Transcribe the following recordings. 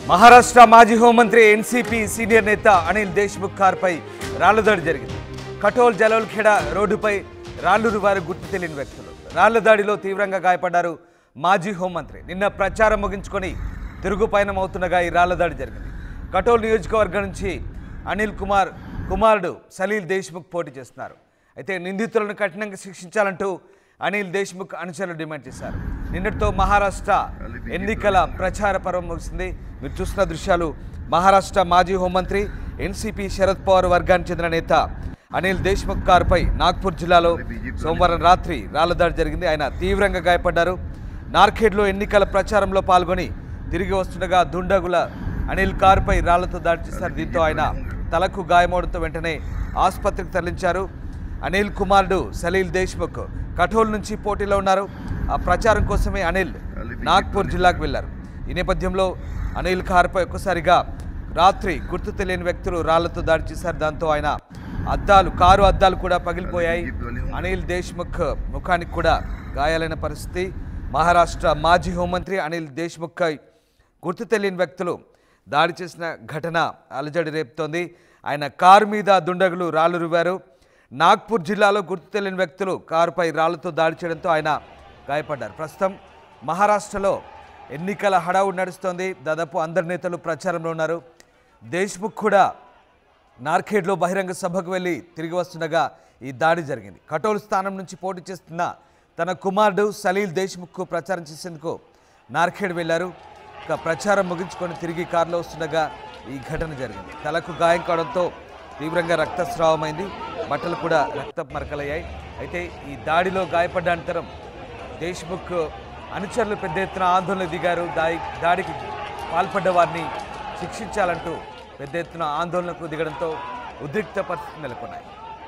మహారాష్ట్ర మాజీ హోంమంత్రి NCP senior నేత అనిల్ దేశ్ముఖ్ కార్పై రాళ్లదాడి జరిగింది కఠోల్ జలోల్ఖేడ రోడ్డుపై రాళ్లు వారు గుర్తు తెలియని వ్యక్తులు రాళ్ల దాడిలో తీవ్రంగా గాయపడ్డారు మాజీ హోంమంత్రి నిన్న ప్రచారం ముగించుకొని తిరుగు పయనం అవుతుండగా ఈ రాళ్ల దాడి జరిగింది కఠోల్ నియోజకవర్గం నుంచి అనిల్ కుమార్ కుమారుడు సలీల్ దేశ్ముఖ్ పోటీ చేస్తున్నారు అయితే నిందితులను కఠినంగా శిక్షించాలంటూ అనిల్ దేశ్ముఖ్ అనుచరులు డిమాండ్ చేశారు నిన్నటితో మహారాష్ట్ర ఎన్నికల ప్రచార పర్వం ముగిసింది మీరు చూస్తున్న దృశ్యాలు మహారాష్ట్ర మాజీ హోంమంత్రి ఎన్సీపీ శరద్ పవార్ వర్గానికి చెందిన నేత అనిల్ దేశ్ముఖ్ కారుపై నాగ్పూర్ జిల్లాలో సోమవారం రాత్రి రాళ్లదాడి జరిగింది ఆయన తీవ్రంగా గాయపడ్డారు నార్ఖేడ్లో ఎన్నికల ప్రచారంలో పాల్గొని తిరిగి వస్తుండగా దుండగుల అనిల్ కారుపై రాళ్లతో దాడి చేశారు దీంతో ఆయన తలకు గాయమవడంతో వెంటనే ఆసుపత్రికి తరలించారు అనిల్ కుమారుడు సలీల్ దేశ్ముఖ్ కఠోల్ నుంచి పోటీలో ఉన్నారు ఆ ప్రచారం కోసమే అనిల్ నాగ్పూర్ జిల్లాకు వెళ్లారు ఈ నేపథ్యంలో అనిల్ కారుపై ఒక్కసారిగా రాత్రి గుర్తు తెలియని వ్యక్తులు రాళ్లతో దాడి చేశారు దాంతో ఆయన అద్దాలు కారు అద్దాలు కూడా పగిలిపోయాయి అనిల్ దేశ్ముఖ్ ముఖానికి కూడా గాయాలైన పరిస్థితి మహారాష్ట్ర మాజీ హోంమంత్రి అనిల్ దేశ్ముఖ్ గుర్తు తెలియని వ్యక్తులు దాడి చేసిన ఘటన అలజడి రేపుతోంది ఆయన కారు మీద దుండగులు రాళ్లు రువ్వారు నాగ్పూర్ జిల్లాలో గుర్తు తెలియని వ్యక్తులు కారుపై రాళ్లతో దాడి చేయడంతో ఆయన గాయపడ్డారు ప్రస్తుతం మహారాష్ట్రలో ఎన్నికల హడావుడి నడుస్తోంది దాదాపు అందరి నేతలు ప్రచారంలో ఉన్నారు దేశ్ముఖ్ కూడా నార్ఖేడ్లో బహిరంగ సభకు వెళ్ళి తిరిగి వస్తుండగా ఈ దాడి జరిగింది కటోల్ స్థానం నుంచి పోటీ చేస్తున్న తన కుమారుడు సలీల్ దేశ్ముఖ్కు ప్రచారం చేసేందుకు నార్ఖేడ్ వెళ్లారు ఇక ప్రచారం ముగించుకొని తిరిగి కారులో వస్తుండగా ఈ ఘటన జరిగింది తలకు గాయం కావడంతో తీవ్రంగా రక్తస్రావమైంది బట్టలు కూడా రక్త మరకలయ్యాయి అయితే ఈ దాడిలో గాయపడ్డ అనంతరం దేశ్ముఖ్ అనుచరులు పెద్ద ఎత్తున ఆందోళన దిగారు దాడి దాడికి పాల్పడ్డ వారిని శిక్షించాలంటూ పెద్ద ఎత్తున ఆందోళనకు దిగడంతో ఉద్రిక్త పరిస్థితులు నెలకొన్నాయి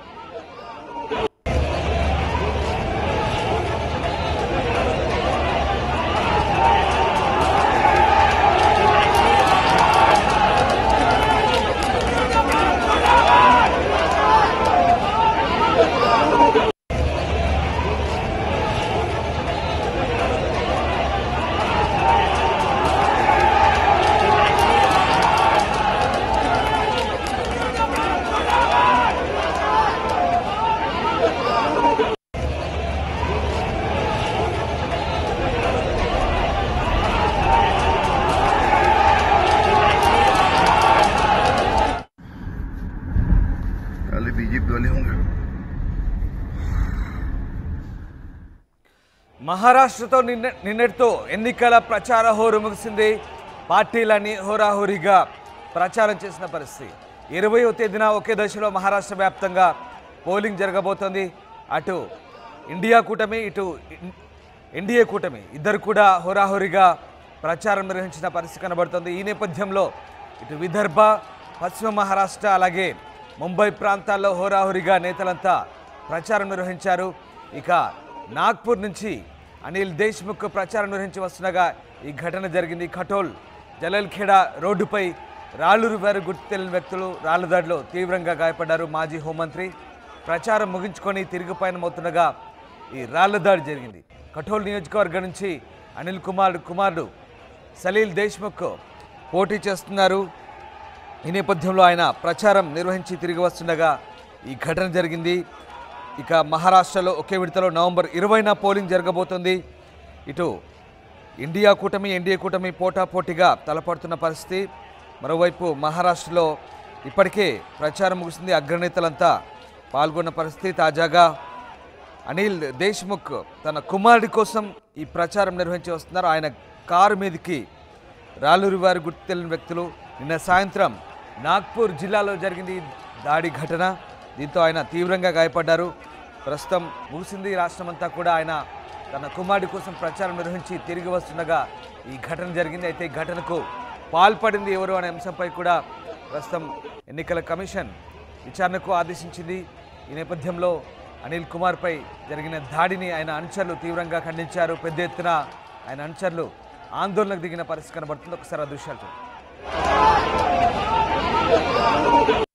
पहले बीजेपी वाले होंगे మహారాష్ట్రతో నిన్న నిన్నటితో ఎన్నికల ప్రచార హోరు ముగిసింది పార్టీలన్నీ హోరాహోరీగా ప్రచారం చేసిన పరిస్థితి ఇరవయో తేదీన ఒకే దశలో మహారాష్ట్ర వ్యాప్తంగా పోలింగ్ జరగబోతోంది అటు ఇండియా కూటమి ఇటు ఇన్- ఎన్డీఏ కూటమి ఇద్దరు కూడా హోరాహోరీగా ప్రచారం నిర్వహించిన పరిస్థితి కనబడుతోంది ఈ నేపథ్యంలో ఇటు విదర్భ పశ్చిమ మహారాష్ట్ర అలాగే ముంబై ప్రాంతాల్లో హోరాహోరీగా నేతలంతా ప్రచారం నిర్వహించారు ఇక నాగ్పూర్ నుంచి అనిల్ దేశ్ముఖ్ ప్రచారం నిర్వహించి వస్తుండగా ఈ ఘటన జరిగింది ఖటోల్ జలల్ఖేడా రోడ్డుపై రాళ్లు రువారు గుర్తు తెలియని వ్యక్తులు రాళ్ల దాడిలో తీవ్రంగా గాయపడ్డారు మాజీ హోంమంత్రి ప్రచారం ముగించుకొని తిరిగి పయనమవుతుండగా ఈ రాళ్ల దాడి జరిగింది కఠోల్ నియోజకవర్గం నుంచి అనిల్ కుమార్ కుమారుడు సలీల్ దేశ్ముఖ్ పోటీ చేస్తున్నారు ఈ నేపథ్యంలో ఆయన ప్రచారం నిర్వహించి తిరిగి వస్తుండగా ఈ ఘటన జరిగింది ఇక మహారాష్ట్రలో ఒకే విడతలో నవంబర్ ఇరవైన పోలింగ్ జరగబోతోంది ఇటు ఇండియా కూటమి ఎన్డీఏ కూటమి పోటాపోటీగా తలపడుతున్న పరిస్థితి మరోవైపు మహారాష్ట్రలో ఇప్పటికే ప్రచారం ముగిసింది అగ్రనేతలంతా పాల్గొన్న పరిస్థితి తాజాగా అనిల్ దేశ్ముఖ్ తన కుమారుడి కోసం ఈ ప్రచారం నిర్వహించి వస్తున్నారు ఆయన కారు మీదకి రాలూరి వారి గుర్తు తెలియని వ్యక్తులు నిన్న సాయంత్రం నాగ్పూర్ జిల్లాలో జరిగింది ఈ దాడి ఘటన దీంతో ఆయన తీవ్రంగా గాయపడ్డారు ప్రస్తుతం ముగిసింది రాష్ట్రమంతా కూడా ఆయన తన కుమారుడి కోసం ప్రచారం నిర్వహించి తిరిగి వస్తుండగా ఈ ఘటన జరిగింది అయితే ఈ ఘటనకు పాల్పడింది ఎవరు అనే అంశంపై కూడా ప్రస్తుతం ఎన్నికల కమిషన్ విచారణకు ఆదేశించింది ఈ నేపథ్యంలో అనిల్ కుమార్పై జరిగిన దాడిని ఆయన అనుచరులు తీవ్రంగా ఖండించారు పెద్ద ఎత్తున ఆయన అనుచరులు ఆందోళనకు దిగిన పరిస్థితి కనబడుతుంది ఒకసారి ఆ దృశ్యాలు చూడండి